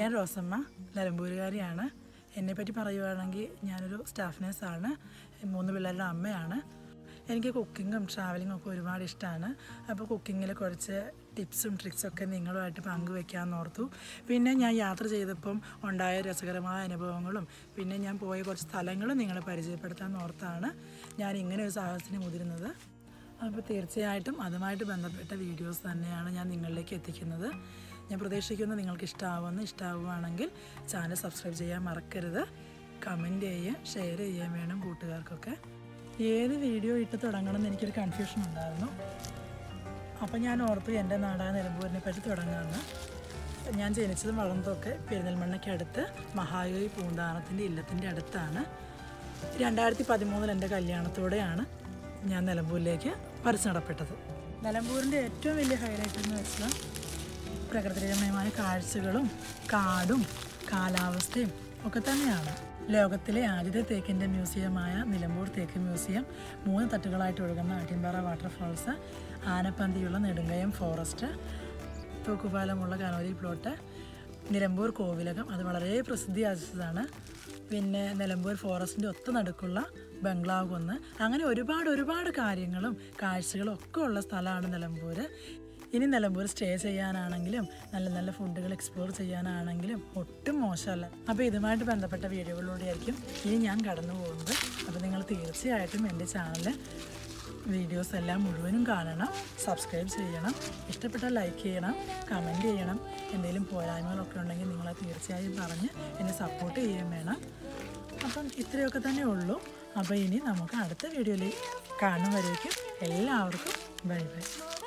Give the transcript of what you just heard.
ഞാൻ റോസമ്മ നിലമ്പൂരുകാരിയാണ് എന്നെപ്പറ്റി പറയുവാണെങ്കിൽ ഞാനൊരു സ്റ്റാഫ് നേഴ്സാണ് മൂന്ന് പിള്ളേരുടെ അമ്മയാണ് എനിക്ക് കുക്കിങ്ങും ട്രാവലിങ്ങും ഒക്കെ ഒരുപാട് ഇഷ്ടമാണ് അപ്പോൾ കുക്കിങ്ങിൽ കുറച്ച് ടിപ്സും ട്രിക്സൊക്കെ നിങ്ങളുമായിട്ട് പങ്കുവെക്കാമെന്ന് ഓർത്തു പിന്നെ ഞാൻ യാത്ര ചെയ്തപ്പം ഉണ്ടായ രസകരമായ അനുഭവങ്ങളും പിന്നെ ഞാൻ പോയ കുറച്ച് സ്ഥലങ്ങളും നിങ്ങളെ പരിചയപ്പെടുത്താൻ ഓർത്താണ് ഞാൻ ഇങ്ങനെ ഒരു സാഹസത്തിന് മുതിരുന്നത് അപ്പോൾ തീർച്ചയായിട്ടും അതുമായിട്ട് ബന്ധപ്പെട്ട വീഡിയോസ് തന്നെയാണ് ഞാൻ നിങ്ങളിലേക്ക് എത്തിക്കുന്നത് ഞാൻ പ്രതീക്ഷിക്കുന്നു നിങ്ങൾക്ക് ഇഷ്ടമാവുമെന്ന് ഇഷ്ടമാവുകയാണെങ്കിൽ ചാനൽ സബ്സ്ക്രൈബ് ചെയ്യാൻ മറക്കരുത് കമൻറ്റ് ചെയ്യുക ഷെയർ ചെയ്യാൻ വേണം കൂട്ടുകാർക്കൊക്കെ ഏത് വീഡിയോ ഇട്ട് തുടങ്ങണമെന്ന് എനിക്കൊരു കൺഫ്യൂഷൻ ഉണ്ടായിരുന്നു അപ്പോൾ ഞാൻ ഓർത്തു എൻ്റെ നാടായ നിലമ്പൂരിനെ പറ്റി തുടങ്ങാമെന്ന് ഞാൻ ജനിച്ചതും വളർന്നതൊക്കെ പെരിന്തൽമണ്ണയ്ക്കടുത്ത് മഹായോഗി പൂന്താനത്തിൻ്റെ ഇല്ലത്തിൻ്റെ അടുത്താണ് രണ്ടായിരത്തി പതിമൂന്നിൽ എൻ്റെ കല്യാണത്തോടെയാണ് ഞാൻ നിലമ്പൂരിലേക്ക് പറിച്ചടപ്പെട്ടത് നിലമ്പൂരിൻ്റെ ഏറ്റവും വലിയ ഹൈലൈറ്റ് എന്ന് വെച്ചാൽ പ്രകൃതിരമയമായ കാഴ്ചകളും കാടും കാലാവസ്ഥയും ഒക്കെ തന്നെയാണ് ലോകത്തിലെ ആദ്യത്തെ തേക്കിൻ്റെ മ്യൂസിയമായ നിലമ്പൂർ തേക്ക് മ്യൂസിയം മൂന്ന് തട്ടുകളായിട്ട് ഒഴുകുന്ന അടിയമ്പാറ വാട്ടർഫാൾസ് ആനപ്പന്തിയുള്ള നെടുങ്കയം ഫോറസ്റ്റ് തൂക്കുപാലമുള്ള കനോലി പ്ലോട്ട് നിലമ്പൂർ കോവിലകം അത് വളരെ പ്രസിദ്ധി ആർജിച്ചതാണ് പിന്നെ നിലമ്പൂർ ഫോറസ്റ്റിൻ്റെ ഒത്ത നടുക്കുള്ള ബംഗ്ലാവ് കുന്ന് അങ്ങനെ ഒരുപാട് ഒരുപാട് കാര്യങ്ങളും കാഴ്ചകളും ഒക്കെ ഉള്ള സ്ഥലമാണ് നിലമ്പൂർ ഇനി നിലമ്പൂർ സ്റ്റേ ചെയ്യാനാണെങ്കിലും നല്ല നല്ല ഫുഡുകൾ എക്സ്പ്ലോർ ചെയ്യാനാണെങ്കിലും ഒട്ടും മോശമല്ല അപ്പോൾ ഇതുമായിട്ട് ബന്ധപ്പെട്ട വീഡിയോകളിലൂടെ ആയിരിക്കും ഇനി ഞാൻ കടന്നു പോകുന്നത് അപ്പോൾ നിങ്ങൾ തീർച്ചയായിട്ടും എൻ്റെ ചാനൽ വീഡിയോസ് എല്ലാം മുഴുവനും കാണണം സബ്സ്ക്രൈബ് ചെയ്യണം ഇഷ്ടപ്പെട്ടാൽ ലൈക്ക് ചെയ്യണം കമൻറ്റ് ചെയ്യണം എന്തെങ്കിലും പോരായ്മകളൊക്കെ ഉണ്ടെങ്കിൽ നിങ്ങൾ തീർച്ചയായും പറഞ്ഞ് എന്നെ സപ്പോർട്ട് ചെയ്യുകയും വേണം അപ്പം ഇത്രയൊക്കെ തന്നെ ഉള്ളൂ അപ്പോൾ ഇനി നമുക്ക് അടുത്ത വീഡിയോയിൽ കാണും വരേക്കും എല്ലാവർക്കും ബൈ ബൈ